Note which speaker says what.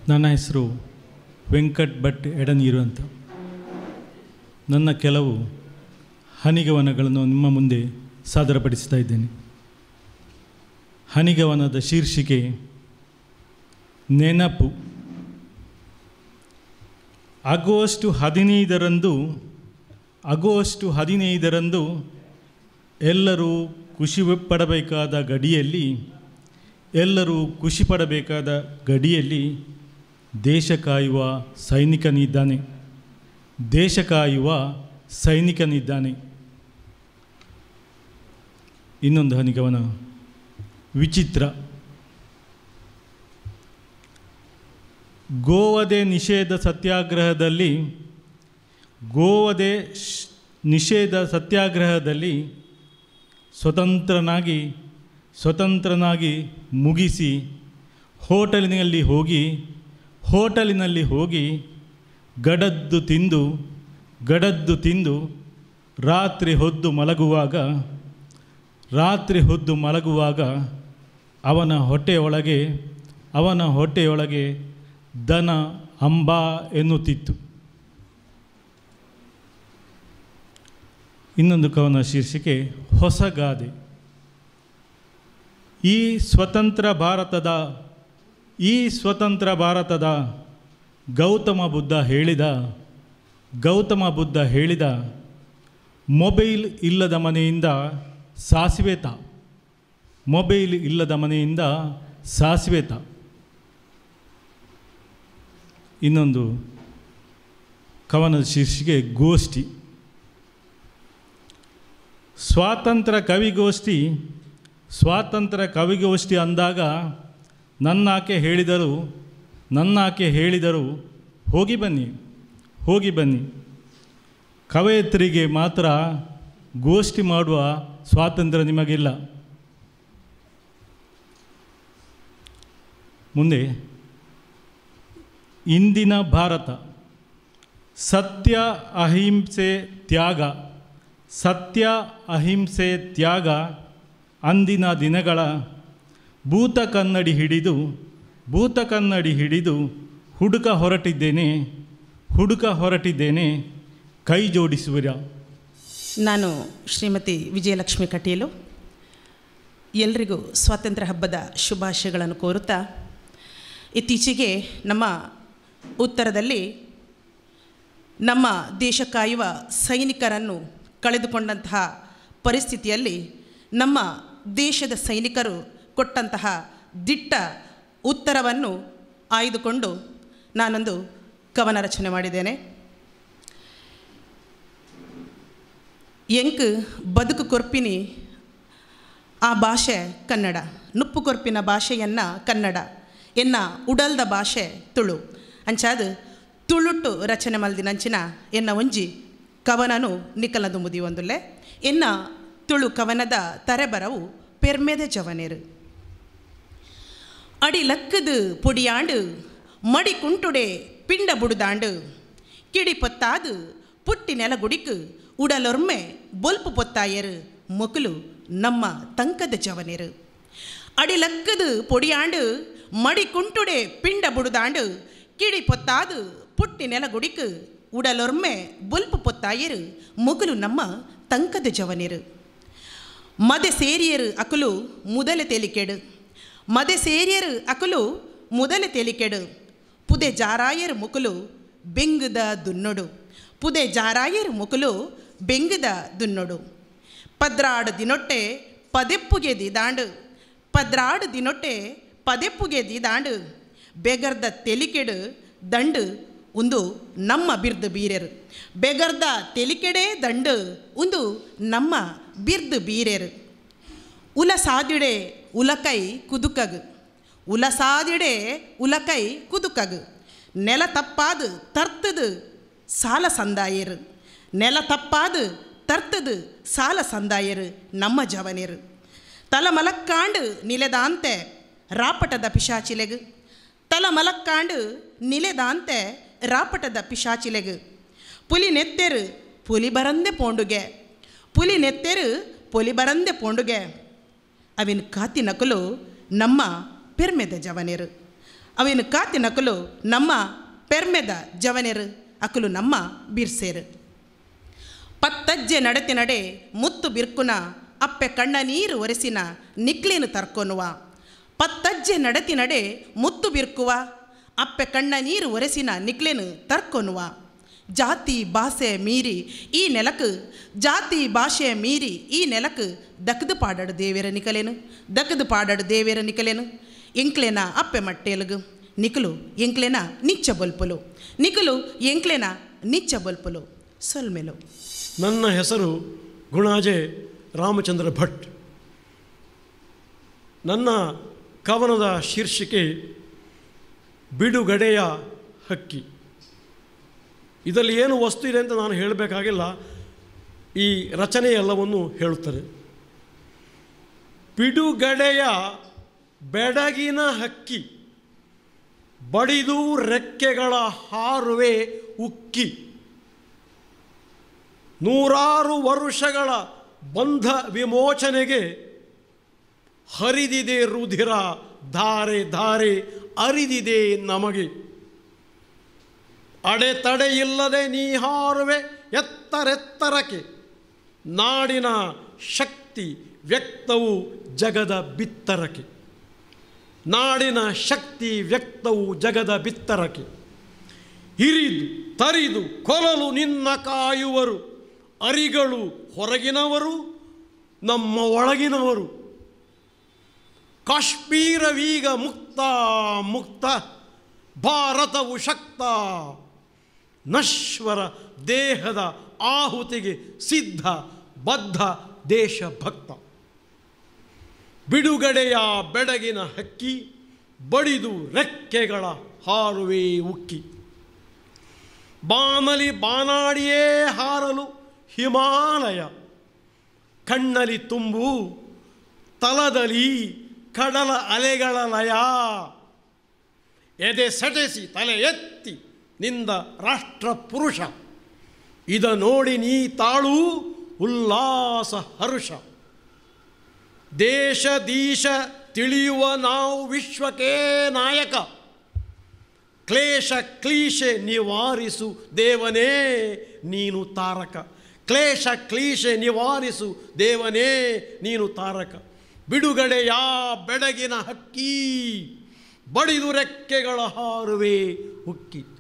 Speaker 1: ನನ್ನ ಹೆಸರು ವೆಂಕಟ್ ಭಟ್ ಎಡನೀರು ಅಂತ ನನ್ನ ಕೆಲವು ಹನಿಗವನಗಳನ್ನು ನಿಮ್ಮ ಮುಂದೆ ಸಾದರಪಡಿಸ್ತಾ ಇದ್ದೇನೆ ಹನಿಗವನದ ಶೀರ್ಷಿಕೆ ನೆನಪು ಆಗಸ್ಟ್ ಹದಿನೈದರಂದು ಆಗಸ್ಟ್ ಹದಿನೈದರಂದು ಎಲ್ಲರೂ ಖುಷಿ ಪಡಬೇಕಾದ ಗಡಿಯಲ್ಲಿ ಎಲ್ಲರೂ ಖುಷಿ ಪಡಬೇಕಾದ ಗಡಿಯಲ್ಲಿ ದೇಶ ಕಾಯುವ ಸೈನಿಕನಿದ್ದಾನೆ ದೇಶ ಕಾಯುವ ಸೈನಿಕನಿದ್ದಾನೆ ಇನ್ನೊಂದು ಹನಿಗವನ ವಿಚಿತ್ರ ಗೋವಧೆ ನಿಷೇಧ ಸತ್ಯಾಗ್ರಹದಲ್ಲಿ ಗೋವಧೆ ಶ್- ನಿಷೇಧ ಸತ್ಯಾಗ್ರಹದಲ್ಲಿ ಸ್ವತಂತ್ರನಾಗಿ ಸ್ವತಂತ್ರನಾಗಿ ಮುಗಿಸಿ ಹೋಟೆಲಿನಲ್ಲಿ ಹೋಗಿ ಹೋಟೆಲಿನಲ್ಲಿ ಹೋಗಿ ಗಡದ್ದು ತಿಂದು ಗಡದ್ದು ತಿಂದು ರಾತ್ರಿ ಹೊದ್ದು ಮಲಗುವಾಗ ರಾತ್ರಿ ಹೊದ್ದು ಮಲಗುವಾಗ ಅವನ ಹೊಟ್ಟೆಯೊಳಗೆ ಅವನ ಹೊಟ್ಟೆಯೊಳಗೆ ದನ ಅಂಬಾ ಎನ್ನುತ್ತಿತ್ತು ಇನ್ನೊಂದು ಕವನ ಶೀರ್ಷಿಕೆ ಹೊಸಗಾದೆ ಈ ಸ್ವತಂತ್ರ ಭಾರತದ ಈ ಸ್ವತಂತ್ರ ಭಾರತದ ಗೌತಮ ಬುದ್ಧ ಹೇಳಿದ ಗೌತಮ ಬುದ್ಧ ಹೇಳಿದ ಮೊಬೈಲ್ ಇಲ್ಲದ ಮನೆಯಿಂದ ಸಾಸಿವೆ ತಾ ಮೊಬೈಲ್ ಇಲ್ಲದ ಮನೆಯಿಂದ ಸಾಸಿವೆ ತಾ ಇನ್ನೊಂದು ಕವನದ ಶೀರ್ಷಿಕೆ ಗೋಷ್ಠಿ ಸ್ವಾತಂತ್ರ್ಯ ಕವಿಗೋಷ್ಠಿ ಸ್ವಾತಂತ್ರ್ಯ ಕವಿಗೋಷ್ಠಿ ಅಂದಾಗ ನನ್ನಾಕೆ ಹೇಳಿದರು ನನ್ನಾಕೆ ಹೇಳಿದರು ಹೋಗಿ ಬನ್ನಿ ಹೋಗಿ ಬನ್ನಿ ಕವಯತ್ರಿಗೆ ಮಾತ್ರ ಗೋಷ್ಠಿ ಮಾಡುವ ಸ್ವಾತಂತ್ರ್ಯ ನಿಮಗಿಲ್ಲ ಮುಂದೆ ಇಂದಿನ ಭಾರತ ಸತ್ಯ ಅಹಿಂಸೆ ತ್ಯಾಗ ಸತ್ಯ ಅಹಿಂಸೆ ತ್ಯಾಗ ಅಂದಿನ ದಿನಗಳ ಭೂತ ಕನ್ನಡಿ ಹಿಡಿದು ಭೂತ ಕನ್ನಡಿ ಹಿಡಿದು ಹುಡುಕ ಹೊರಟಿದ್ದೇನೆ ಹುಡುಕ ಹೊರಟಿದ್ದೇನೆ ಕೈ ಜೋಡಿಸುವಿರ
Speaker 2: ನಾನು ಶ್ರೀಮತಿ ವಿಜಯಲಕ್ಷ್ಮಿ ಕಟೀಲು ಎಲ್ರಿಗೂ ಸ್ವಾತಂತ್ರ್ಯ ಹಬ್ಬದ ಶುಭಾಶಯಗಳನ್ನು ಕೋರುತ್ತಾ ಇತ್ತೀಚೆಗೆ ನಮ್ಮ ಉತ್ತರದಲ್ಲಿ ನಮ್ಮ ದೇಶ ಕಾಯುವ ಸೈನಿಕರನ್ನು ಕಳೆದುಕೊಂಡಂತಹ ಪರಿಸ್ಥಿತಿಯಲ್ಲಿ ನಮ್ಮ ದೇಶದ ಸೈನಿಕರು ಕೊಟ್ಟಂತಹ ದಿಟ್ಟ ಉತ್ತರವನ್ನು ಆಯ್ದುಕೊಂಡು ನಾನೊಂದು ಕವನ ರಚನೆ ಮಾಡಿದ್ದೇನೆ ಎಂಕ್ ಬದುಕು ಕೊರ್ಪಿನಿ ಆ ಭಾಷೆ ಕನ್ನಡ ನುಪ್ಪು ಕೊರ್ಪಿನ ಭಾಷೆಯನ್ನು ಕನ್ನಡ ಎನ್ನ ಉಡಲ್ದ ಭಾಷೆ ತುಳು ಅಂಚಾದು ತುಳುಟ್ಟು ರಚನೆ ಮಲ್ದಿನಂಚಿನ ಎನ್ನ ಒಂಜಿ ಕವನನು ನಿಕಲದು ಮುದಿ ಒಂದುಲ್ಲೆ ಎನ್ನ ತುಳು ಕವನದ ತರೆಬರವು ಪೆರ್ಮೆದ ಜವನೇರು ಅಡಿ ಲಕ್ಕದು ಪೊಡಿಯಾಂಡು ಮಡಿ ಕುಂಟುಡೆ ಪಿಂಡ ಬುಡುದಾಂಡು ಕಿಡಿ ಪೊತ್ತಾದು ಪುಟ್ಟಿ ನೆಲಗುಡಿಕು ಉಡಲೊರ್ಮೆ ಬೊಲ್ಪು ಪೊತ್ತಾಯರು ಮೊಕಲು ನಮ್ಮ ತಂಕದ ಜವನೇರು ಅಡಿ ಲಕ್ಕದು ಪೊಡಿಯಾಂಡು ಮಡಿ ಕುಂಟುಡೆ ಪಿಂಡ ಬುಡುದಾಂಡು ಕಿಡಿ ಪೊತ್ತಾದು ಪುಟ್ಟಿ ನೆಲಗುಡಿಕು ಉಡಲೊರ್ಮೆ ಬೊಲ್ಪು ಪೊತ್ತಾಯರು ಮೊಗಲು ನಮ್ಮ ತಂಕದ ಜವನೇರು ಮದೆ ಸೇರಿಯರು ಅಕಲು ಮುದಲೆ ತೇಲಿಕೆಡು ಮದೆ ಸೇರಿಯರು ಅಕಲು ಮುದಲೆ ತೇಲಿಕೆಡು ಪುದೆ ಜಾರಾಯರು ಮುಕುಲು ಬೆಂಗದ ದುನ್ನೊಡು ಪುದೆ ಜಾರಾಯರು ಮುಕುಲು ಬೆಂಗದ ದುನ್ನೊಡು ಪದ್ರಾಡು ದಿನೊಟ್ಟೆ ಪದೆಪ್ಪುಗೆ ದಿದಾಂಡು ಪದ್ರಾಡು ದಿನೊಟ್ಟೆ ಪದೆಪ್ಪುಗೆ ದಿದಾಂಡು ಬೆಗರ್ದ ತೆಲಿಕೆಡು ದಂಡು ಒಂದು ನಮ್ಮ ಬಿರ್ದು ಬೀರೆರು ಬೆಗರ್ದ ತೆಲಿಕೆಡೆ ದಂಡು ಒಂದು ನಮ್ಮ ಬಿರ್ದು ಬೀರೆರು ಉಲ ಸಾದಿಡೆ ಉಲಕೈ ಕುದುಕಗು ಉಲ ಸಾದಿಡೆ ಉಲಕೈ ಕುದುಕಗು ನೆಲ ತಪ್ಪಾದು ತರ್ತದು ಸಾಲ ಸಂದಾಯರು ನೆಲ ತಪ್ಪಾದು ತರ್ತದು ಸಾಲ ಸಂದಾಯರು ನಮ್ಮ ಜವನೇರು ತಲ ಮಲಕ್ಕಾಂಡು ನಿಲೆದಾಂತೆ ರಾಪಟದ ಪಿಶಾಚಿಲೆಗು ತಲ ಮಲಕ್ಕಾಂಡು ನಿಲೆದಾಂತೆ ರಾಪಟದ ಪಿಶಾಚಿಲೆಗು ಪುಲಿ ನೆತ್ತೆರು ಪುಲಿ ಬರಂದೆ ಪೋಂಡುಗೆ ಪುಲಿ ನೆತ್ತೆರು ಪುಲಿ ಬರಂದೆ ಪೋಂಡುಗೆ ಅವಿನ ಕಾತಿ ನಕಲು ನಮ್ಮ ಪೆರ್ಮೆದ ಜವನೇರು ಅವಿನ ಕಾತಿನ ಅಕಲು ನಮ್ಮ ಪೆರ್ಮೆದ ಜವನೆರು ಅಕಲು ನಮ್ಮ ಬಿರ್ಸೇರು ಪತ್ತಜ್ಜೆ ನಡತೆ ನಡೆ ಮುತ್ತು ಬಿರ್ಕುನ ಅಪ್ಪೆ ಕಣ್ಣ ನೀರು ಒರೆಸಿನ ನಿಕ್ಲೇನು ತರ್ಕೊನುವ ಪತ್ತಜ್ಜೆ ನಡತಿ ನಡೆ ಮುತ್ತು ಬಿರ್ಕುವ ಅಪ್ಪೆ ಕಣ್ಣ ನೀರು ಒರೆಸಿನ ನಿಕ್ಲೇನು ತರ್ಕೊನುವ ಜಾತಿ ಭಾಷೆ ಮೀರಿ ಈ ನೆಲಕ್ ಜಾತಿ ಭಾಷೆ ಮೀರಿ ಈ ನೆಲಕ್ ದಕ್ಕದು ಪಾಡಾಡು ದೇವೇರ ನಿಕಲೇನು ದಕ್ಕದು ಪಾಡಾಡು ದೇವೇರ ನಿಕಲೇನು ಎಂಕ್ಲೆನ ಅಪ್ಪೆ ಮಟ್ಟೆಲಗು ನಿಕಲು ಎಂಕ್ಲೆನ ನಿಚ್ಚ ಬಲ್ಪುಲು ನಿಕಲು ಎಂಕ್ಲೆನ ನಿಚ್ಚ ಬಲ್ಪುಲು ಸೊಲ್ಮೆಲು
Speaker 3: ನನ್ನ ಹೆಸರು ಗುಣಾಜೆ ರಾಮಚಂದ್ರ ಭಟ್ ನನ್ನ ಕವನದ ಶೀರ್ಷಿಕೆ ಬಿಡುಗಡೆಯ ಹಕ್ಕಿ ಇದರಲ್ಲಿ ಏನು ವಸ್ತು ಇದೆ ಅಂತ ನಾನು ಹೇಳಬೇಕಾಗಿಲ್ಲ ಈ ರಚನೆ ಎಲ್ಲವನ್ನು ಹೇಳುತ್ತದೆ ಬಿಡುಗಡೆಯ ಬೆಡಗಿನ ಹಕ್ಕಿ ಬಡಿದು ರೆಕ್ಕೆಗಳ ಹಾರುವೆ ಉಕ್ಕಿ ನೂರಾರು ವರುಷಗಳ ಬಂಧ ವಿಮೋಚನೆಗೆ ಹರಿದಿದೆ ರುಧಿರ ಧಾರೆ ಧಾರೆ ಅರಿದಿದೆ ನಮಗೆ ಅಡೆತಡೆ ಇಲ್ಲದೆ ನೀ ಹಾರುವೆ ಎತ್ತರೆತ್ತರಕ್ಕೆ ನಾಡಿನ ಶಕ್ತಿ ವ್ಯಕ್ತವು ಜಗದ ಬಿತ್ತರಕ್ಕೆ ನಾಡಿನ ಶಕ್ತಿ ವ್ಯಕ್ತವು ಜಗದ ಬಿತ್ತರಕ್ಕೆ ಇರಿದು ತರಿದು ಕೊಲಲು ನಿನ್ನ ಕಾಯುವರು ಅರಿಗಳು ಹೊರಗಿನವರು ನಮ್ಮ ಒಳಗಿನವರು ಕಾಶ್ಮೀರವೀಗ ಮುಕ್ತ ಮುಕ್ತ ಭಾರತವು ಶಕ್ತ ನಶ್ವರ ದೇಹದ ಆಹುತಿಗೆ ಸಿದ್ಧ ಬದ್ಧ ದೇಶಭಕ್ತ ಬಿಡುಗಡೆಯ ಬೆಡಗಿನ ಹಕ್ಕಿ ಬಡಿದು ರೆಕ್ಕೆಗಳ ಹಾರುವೆ ಉಕ್ಕಿ ಬಾನಲಿ ಬಾನಾಡಿಯೇ ಹಾರಲು ಹಿಮಾಲಯ ಕಣ್ಣಲಿ ತುಂಬು ತಲದಲ್ಲಿ ಕಡಲ ಅಲೆಗಳ ಲಯ ಎದೆ ಸೆಟೆಸಿ ತಲೆ ಎತ್ತಿ ನಿಂದ ರಾಷ್ಟ್ರ ಪುರುಷ ಇದ ನೋಡಿ ನೀ ತಾಳು ಉಲ್ಲಾಸ ಹರುಷ ದೇಶ ದೀಶ ತಿಳಿಯುವ ನಾವು ವಿಶ್ವಕ್ಕೆ ನಾಯಕ ಕ್ಲೇಶ ಕ್ಲೀಶೆ ನಿವಾರಿಸು ದೇವನೇ ನೀನು ತಾರಕ ಕ್ಲೇಶ ಕ್ಲೀಶೆ ನಿವಾರಿಸು ದೇವನೇ ನೀನು ತಾರಕ ಬಿಡುಗಡೆಯ ಬೆಡಗಿನ ಹಕ್ಕಿ ಬಡಿದು ರೆಕ್ಕೆಗಳ ಹಾರುವೆ ಹುಕ್ಕಿ